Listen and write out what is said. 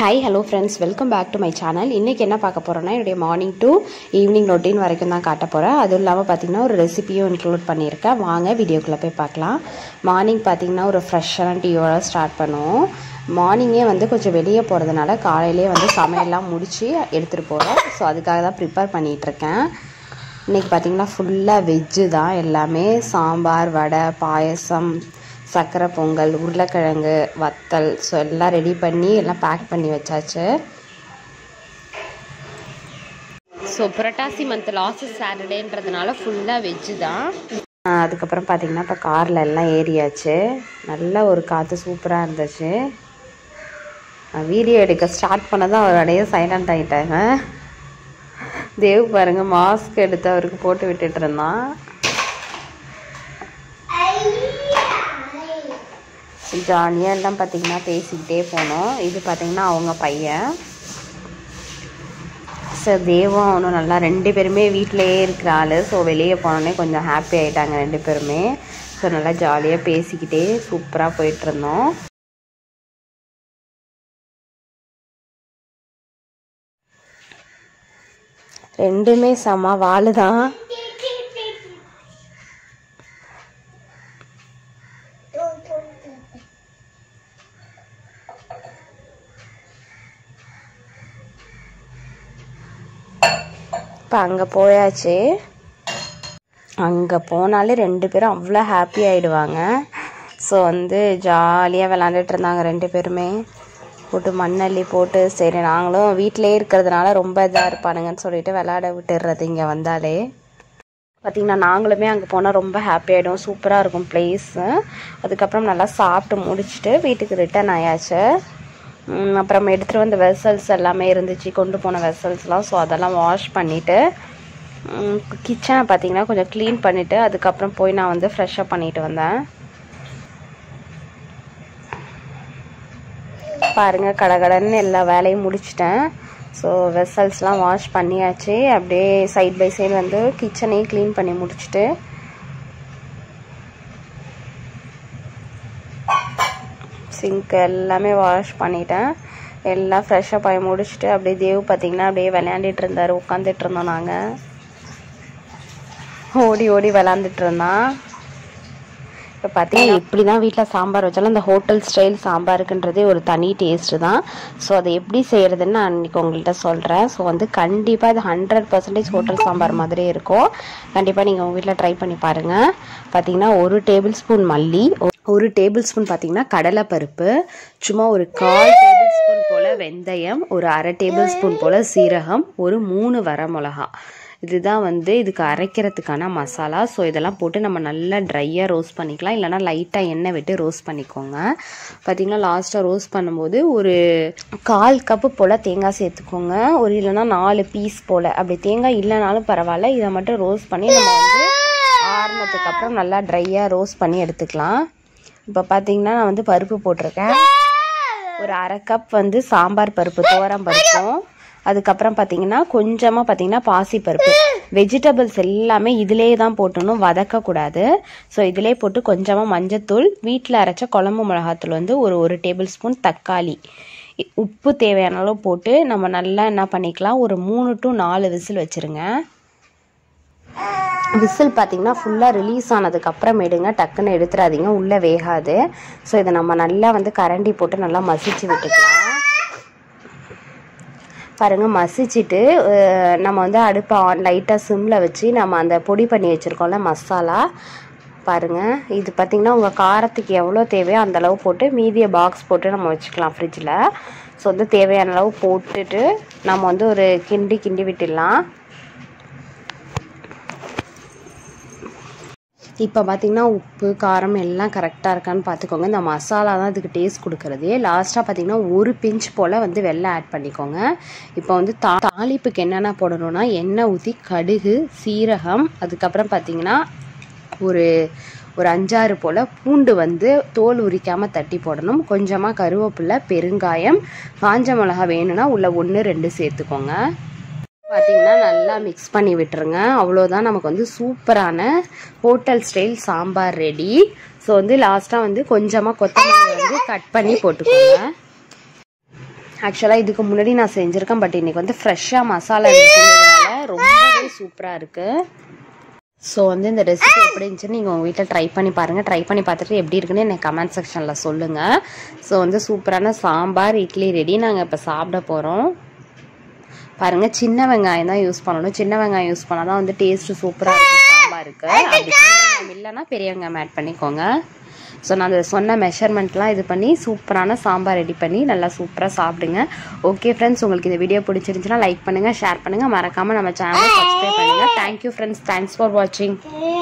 hi hello friends welcome back to my channel இன்றைக்கி என்ன பார்க்க போகிறோன்னா என்னுடைய மார்னிங் டு ஈவினிங் ரொட்டீன் வரைக்கும் தான் காட்ட போகிறேன் அதுவும் இல்லாமல் பார்த்தீங்கன்னா ஒரு ரெசிபியும் இன்க்ளூட் பண்ணியிருக்கேன் வாங்க வீடியோக்குள்ளே போய் பார்க்கலாம் மார்னிங் பார்த்தீங்கன்னா ஒரு ஃப்ரெஷ்ஷான டீயோட ஸ்டார்ட் பண்ணுவோம் மார்னிங்கே வந்து கொஞ்சம் வெளியே போகிறதுனால காலையிலே வந்து சமையல்லாம் முடித்து எடுத்துகிட்டு போகிறோம் ஸோ அதுக்காக தான் ப்ரிப்பேர் பண்ணிகிட்ருக்கேன் இன்றைக்கி பார்த்தீங்கன்னா ஃபுல்லாக வெஜ்ஜு தான் எல்லாமே சாம்பார் வடை பாயசம் சர்க்கரை பொங்கல் உருளைக்கிழங்கு வத்தல் ஸோ எல்லாம் ரெடி பண்ணி எல்லாம் பேக் பண்ணி வச்சாச்சு ஸோ புரட்டாசி மந்த் லாஸ்ட் சாட்டர்டேன்றதுனால ஃபுல்லாக வெஜ்ஜு தான் அதுக்கப்புறம் பார்த்தீங்கன்னா இப்போ காரில் எல்லாம் ஏறியாச்சு நல்ல ஒரு காற்று சூப்பராக இருந்துச்சு வீடியோ எடுக்க ஸ்டார்ட் பண்ணதான் அவர் அடைய சைலண்ட் ஆகிட்டாங்க தேவ் பாருங்க மாஸ்க் எடுத்து அவருக்கு போட்டு விட்டுட்டு இருந்தான் ஜாலியாக எல்லாம் பார்த்தீங்கன்னா பேசிக்கிட்டே போனோம் இது பார்த்தீங்கன்னா அவங்க பையன் ஸோ தேவம் அவனும் நல்லா ரெண்டு பேருமே வீட்டிலையே இருக்கிற ஆள் ஸோ வெளியே போனோடனே கொஞ்சம் ஹாப்பி ஆகிட்டாங்க ரெண்டு பேருமே ஸோ நல்லா ஜாலியாக பேசிக்கிட்டே சூப்பராக போயிட்டுருந்தோம் ரெண்டுமே செம வாழு தான் இப்போ அங்கே போயாச்சு அங்கே போனாலே ரெண்டு பேரும் அவ்வளோ ஹாப்பி ஆகிடுவாங்க ஸோ வந்து ஜாலியாக விளாண்டுட்டு இருந்தாங்க ரெண்டு பேருமே போட்டு மண்ணள்ளி போட்டு சரி நாங்களும் வீட்டிலே இருக்கிறதுனால ரொம்ப இதாக இருப்பானுங்கன்னு சொல்லிட்டு விளாட விட்டுடுறது இங்கே வந்தாலே பார்த்திங்கன்னா நாங்களுமே அங்கே போனால் ரொம்ப ஹாப்பி ஆகிடும் சூப்பராக இருக்கும் பிளேஸு அதுக்கப்புறம் நல்லா சாப்பிட்டு முடிச்சுட்டு வீட்டுக்கு ரிட்டர்ன் ஆயாச்சு அப்புறம் எடுத்துகிட்டு வந்த வெசல்ஸ் எல்லாமே இருந்துச்சு கொண்டு போன வெசல்ஸ்லாம் ஸோ அதெல்லாம் வாஷ் பண்ணிவிட்டு கிச்சனை பார்த்தீங்கன்னா கொஞ்சம் க்ளீன் பண்ணிவிட்டு அதுக்கப்புறம் போய் நான் வந்து ஃப்ரெஷ்ஷப் பண்ணிட்டு வந்தேன் பாருங்கள் கடகடன்னு எல்லா வேலையும் முடிச்சிட்டேன் ஸோ வெசல்ஸ்லாம் வாஷ் பண்ணியாச்சு அப்படியே சைட் பை சைடு வந்து கிச்சனையும் க்ளீன் பண்ணி முடிச்சுட்டு சிங்க் எல்லாமே வாஷ் பண்ணிட்டேன் எல்லாம் ஃப்ரெஷ்ஷப் ஆகி முடிச்சுட்டு அப்படியே தேவ் பார்த்திங்கன்னா அப்படியே விளையாண்டுட்டு இருந்தார் உட்காந்துட்டு இருந்தோம் நாங்கள் ஓடி ஓடி விளாண்டுட்டு இருந்தான் இப்போ பார்த்தீங்கன்னா எப்படி தான் வீட்டில் சாம்பார் வச்சாலும் இந்த ஹோட்டல் ஸ்டைல் சாம்பாருக்குன்றதே ஒரு தனி டேஸ்ட்டு தான் ஸோ அதை எப்படி செய்கிறதுன்னு நான் இன்றைக்கி உங்கள்கிட்ட சொல்கிறேன் ஸோ வந்து கண்டிப்பாக இது ஹண்ட்ரட் பர்சன்டேஜ் ஹோட்டல் சாம்பார் மாதிரியே இருக்கும் கண்டிப்பாக நீங்கள் உங்கள் வீட்டில் ட்ரை பண்ணி பாருங்கள் பார்த்தீங்கன்னா ஒரு டேபிள் ஸ்பூன் மல்லி ஒரு டேபிள் ஸ்பூன் பார்த்தீங்கன்னா கடலைப்பருப்பு சும்மா ஒரு கால் டேபிள் ஸ்பூன் போல் வெந்தயம் ஒரு அரை டேபிள் ஸ்பூன் போல் சீரகம் ஒரு மூணு வர மிளகா இதுதான் வந்து இதுக்கு அரைக்கிறதுக்கான மசாலா ஸோ இதெல்லாம் போட்டு நம்ம நல்லா ட்ரையாக ரோஸ்ட் பண்ணிக்கலாம் இல்லைனா லைட்டாக எண்ணெய் விட்டு ரோஸ்ட் பண்ணிக்கோங்க பார்த்திங்கன்னா லாஸ்ட்டாக ரோஸ்ட் பண்ணும்போது ஒரு கால் கப்பு போல் தேங்காய் சேர்த்துக்கோங்க ஒரு இல்லைனா நாலு பீஸ் போல் அப்படி தேங்காய் இல்லைனாலும் பரவாயில்ல இதை மட்டும் ரோஸ்ட் பண்ணி நம்ம வந்து ஆறுனதுக்கு அப்புறம் நல்லா ட்ரையாக ரோஸ்ட் பண்ணி எடுத்துக்கலாம் இப்போ பார்த்தீங்கன்னா நான் வந்து பருப்பு போட்டிருக்கேன் ஒரு அரை கப் வந்து சாம்பார் பருப்பு தோரம் பருப்பும் அதுக்கப்புறம் பார்த்தீங்கன்னா கொஞ்சமாக பார்த்தீங்கன்னா பாசிப்பருப்பு வெஜிடபிள்ஸ் எல்லாமே இதிலே தான் போட்டணும் வதக்கக்கூடாது ஸோ இதிலே போட்டு கொஞ்சமாக மஞ்சத்தூள் வீட்டில் அரைச்ச குழம்பு மிளகாத்தூள் வந்து ஒரு ஒரு டேபிள் ஸ்பூன் தக்காளி உப்பு தேவையான அளவு போட்டு நம்ம நல்லா என்ன பண்ணிக்கலாம் ஒரு மூணு டு நாலு விசில் வச்சுருங்க விசில் பார்த்தீங்கன்னா ஃபுல்லாக ரிலீஸ் ஆனதுக்கு அப்புறமேடுங்க டக்குன்னு எடுத்துடாதீங்க உள்ளே வேகாது ஸோ இதை நம்ம நல்லா வந்து கரண்டி போட்டு நல்லா மசிச்சு விட்டுக்கலாம் பாருங்கள் மசிச்சுட்டு நம்ம வந்து அடுப்பை ஆன் லைட்டாக சிம்மில் வச்சு நம்ம அந்த பொடி பண்ணி வச்சுருக்கோம்ல மசாலா பாருங்கள் இது பார்த்திங்கன்னா உங்கள் காரத்துக்கு எவ்வளோ தேவையோ அந்தளவு போட்டு மீதியை பாக்ஸ் போட்டு நம்ம வச்சுக்கலாம் ஃப்ரிட்ஜில் ஸோ வந்து தேவையான அளவு போட்டுட்டு நம்ம வந்து ஒரு கிண்டி கிண்டி விட்டுடலாம் இப்போ பார்த்திங்கன்னா உப்பு காரம் எல்லாம் கரெக்டாக இருக்கான்னு பார்த்துக்கோங்க இந்த மசாலா தான் இதுக்கு டேஸ்ட் கொடுக்குறது லாஸ்ட்டாக பார்த்திங்கன்னா ஒரு பிஞ்ச் போல் வந்து வெள்ளை ஆட் பண்ணிக்கோங்க இப்போ வந்து தா தாளிப்புக்கு என்னென்ன போடணும்னா எண்ணெய் ஊற்றி கடுகு சீரகம் அதுக்கப்புறம் பார்த்திங்கன்னா ஒரு ஒரு அஞ்சாறு போல் பூண்டு வந்து தோல் உரிக்காமல் தட்டி போடணும் கொஞ்சமாக கருவேப்பிலை பெருங்காயம் காஞ்ச மிளகா வேணும்னா உள்ள ஒன்று ரெண்டு சேர்த்துக்கோங்க பார்த்தீங்கன்னா நல்லா மிக்ஸ் பண்ணி விட்டுருங்க அவ்வளோதான் நமக்கு வந்து சூப்பரான hotel style sambar ready so வந்து லாஸ்ட்டாக வந்து கொஞ்சமாக கொத்தமல்லி வந்து கட் பண்ணி போட்டுக்கோங்க ஆக்சுவலாக இதுக்கு முன்னாடி நான் செஞ்சுருக்கேன் பட் இன்னைக்கு வந்து ஃப்ரெஷ்ஷாக மசாலா இருக்கிறதுனால ரொம்பவே சூப்பராக இருக்குது ஸோ வந்து இந்த ரெசிபி எப்படி இருந்துச்சுன்னு நீங்கள் உங்கள் வீட்டில் ட்ரை பண்ணி பாருங்கள் ட்ரை பண்ணி பார்த்துட்டு எப்படி இருக்குன்னு எனக்கு கமெண்ட் செக்ஷனில் சொல்லுங்கள் ஸோ வந்து சூப்பரான சாம்பார் இட்லி ரெடி நாங்கள் இப்போ சாப்பிட போகிறோம் பாருங்கள் சின்ன வெங்காயம் தான் யூஸ் பண்ணணும் சின்ன வெங்காயம் யூஸ் பண்ணால் தான் வந்து டேஸ்ட்டு சூப்பராக இருக்கும் சாம்பாருக்கு அப்படி சின்ன வெங்காயம் இல்லைன்னா பெரிய வெங்காயம் ஆட் பண்ணிக்கோங்க ஸோ நான் அந்த சொன்ன மெஷர்மெண்ட்லாம் இது பண்ணி சூப்பரான சாம்பார் ரெடி பண்ணி நல்லா சூப்பராக சாப்பிடுங்க ஓகே ஃப்ரெண்ட்ஸ் உங்களுக்கு இந்த வீடியோ பிடிச்சிருந்துச்சுன்னா லைக் பண்ணுங்கள் ஷேர் பண்ணுங்கள் மறக்காமல் நம்ம சேனலை சப்ஸ்கிரைப் பண்ணுங்கள் தேங்க்யூ ஃப்ரெண்ட்ஸ் தேங்க்ஸ் ஃபார் வாட்சிங்